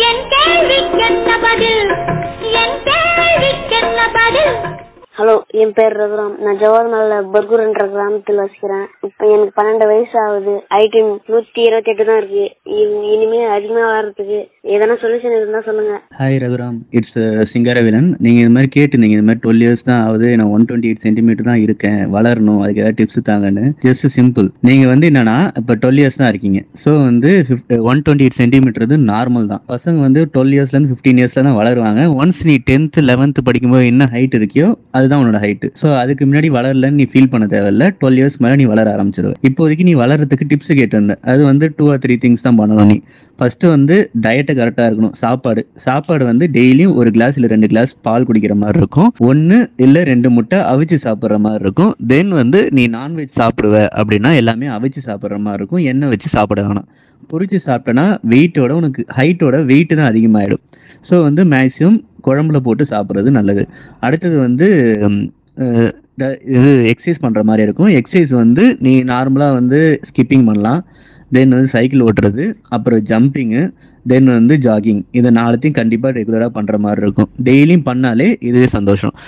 என் கேள்விக்கென்ன பதில் என் கேள்விக்கென்ன பதில் ஹலோ என் பேர் ரகுராம் நான் ஜவஹர்மல்ல பர்கூர் என்ற கிராமத்தில் வசிக்கிறேன் இப்ப எனக்கு பன்னெண்டு வயசு ஆகுது ஹைட் நூத்தி இருபத்தி எட்டு தான் இருக்கு இனி- இனிமே அதிகமா வளர்றதுக்கு எதனா சொல்யூஷன் இருந்தா சொல்லுங்க ஹாய் ரகுராம் இட்ஸ் சிங்கரவிலன் நீங்கள் இது மாதிரி கேட்டுருந்தீங்க இது மாதிரி டுவெல் இயர்ஸ் தான் ஆகுது நான் ஒன் டுவெண்ட்டி எயிட் சென்டிமீட்டர் தான் இருக்கேன் வளரணும் அதுக்கு ஏதாவது டிப்ஸ் தாங்கன்னு ஜஸ்ட் சிம்பிள் நீங்கள் வந்து என்னன்னா இப்போ டுவெல் இயர்ஸ் தான் இருக்கீங்க ஸோ வந்து ஒன் டுவெண்ட்டி எயிட் சென்டிமீட்டர் வந்து நார்மல் தான் பசங்க வந்து டுவெல் இயர்ஸ்லேருந்து ஃபிஃப்டீன் இயர்ஸ்ல தான் வளருவாங்க ஒன்ஸ் நீ டென்த்து லெவன்த்து படிக்கும்போது என்ன ஹைட் இருக்கியோ அதுதான் உன்னோட ஹைட்டு ஸோ அதுக்கு முன்னாடி வளரலன்னு நீ ஃபீல் பண்ண தேவையில்ல டுவெல் இயர்ஸ் மேலே நீ வளர ஆரம்பிச்சிருவ இப்போதைக்கு நீ வளர்றதுக்கு டிப்ஸ் கேட்டிருந்த அது வந்து டூ ஆர் த்ரீ திங்ஸ் தான் பண்ணணும் நீ ஃபர்ஸ்ட் வந்து டயட்டை கரெக்டாக இருக்கணும் சாப்பாடு சாப்பாடு வந்து டெய்லியும் ஒரு கிளாஸ் இல்லை ரெண்டு கிளாஸ் பால் குடிக்கிற மாதிரி இருக்கும் ஒன்று இல்லை ரெண்டு முட்டை அவிச்சு சாப்பிட்ற மாதிரி இருக்கும் தென் வந்து நீ நான்வெஜ் சாப்பிடுவ அப்படின்னா எல்லாமே அவிச்சு சாப்பிட்ற மாதிரி இருக்கும் எண்ணெய் வச்சு சாப்பிட வேணாம் பொரிச்சு சாப்பிட்டனா வெயிட்டோட உனக்கு ஹைட்டோட வெயிட் தான் அதிகமாகிடும் ஸோ வந்து மேக்ஸிமம் குழம்புல போட்டு சாப்பிட்றது நல்லது அடுத்தது வந்து ம், அஹ், ட- இது எக்ஸசைஸ் பண்ணுற மாதிரி இருக்கும் எக்ஸசைஸ் வந்து நீ நார்மலாக வந்து ஸ்கிப்பிங் பண்ணலாம் தென் வந்து சைக்கிள் ஓட்டுறது அப்புறம் ஜம்பிங்கு தென் வந்து ஜாகிங் இது நாலுத்தையும் கண்டிப்பாக ரெகுலராக பண்ணுற மாதிரி இருக்கும் டெய்லியும் பண்ணாலே இதுவே சந்தோஷம்